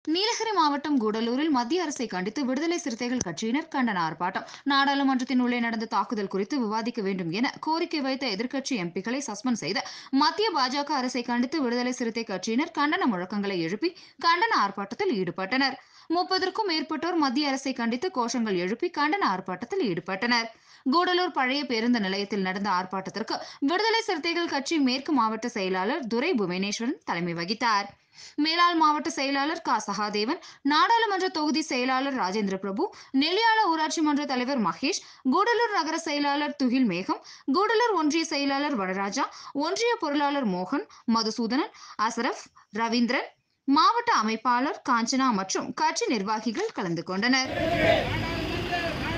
நீலகிரி மாவட்டம் கூடலூரில் மத்திய அரசை கண்டித்து விடுதலை சிறுத்தைகள் கட்சியினர் கண்டன ஆர்ப்பாட்டம் நாடாளுமன்றத்தின் உள்ளே நடந்த தாக்குதல் குறித்து விவாதிக்க வேண்டும் என கோரிக்கை வைத்த எதிர்க்கட்சி எம்பிக்களை சஸ்பெண்ட் செய்த மத்திய பாஜக அரசை கண்டித்து விடுதலை சிறுத்தை கட்சியினர் கண்டன முழக்கங்களை எழுப்பி கண்டன ஆர்ப்பாட்டத்தில் ஈடுபட்டனர் முப்பதற்கும் மேற்பட்டோர் மத்திய அரசை கண்டித்து கோஷங்கள் எழுப்பி கண்டன ஆர்ப்பாட்டத்தில் ஈடுபட்டனர் கூடலூர் பழைய பேருந்து நிலையத்தில் நடந்த ஆர்ப்பாட்டத்திற்கு விடுதலை சிறுத்தைகள் கட்சி மேற்கு மாவட்ட செயலாளர் துரை புவனேஸ்வரன் தலைமை வகித்தார் மேலாள் மாவட்ட செயலாளர் க சகாதேவன் நாடாளுமன்ற தொகுதி செயலாளர் ராஜேந்திர பிரபு நெல்லியாள ஊராட்சி மன்ற தலைவர் மகேஷ் கூடலூர் நகர செயலாளர் துகில் மேகம் கூடலூர் ஒன்றிய செயலாளர் வடராஜா ஒன்றிய பொருளாளர் மோகன் மதுசூதனன் அசரப் ரவீந்திரன் மாவட்ட அமைப்பாளர் காஞ்சனா மற்றும் கட்சி நிர்வாகிகள் கலந்து கொண்டனர்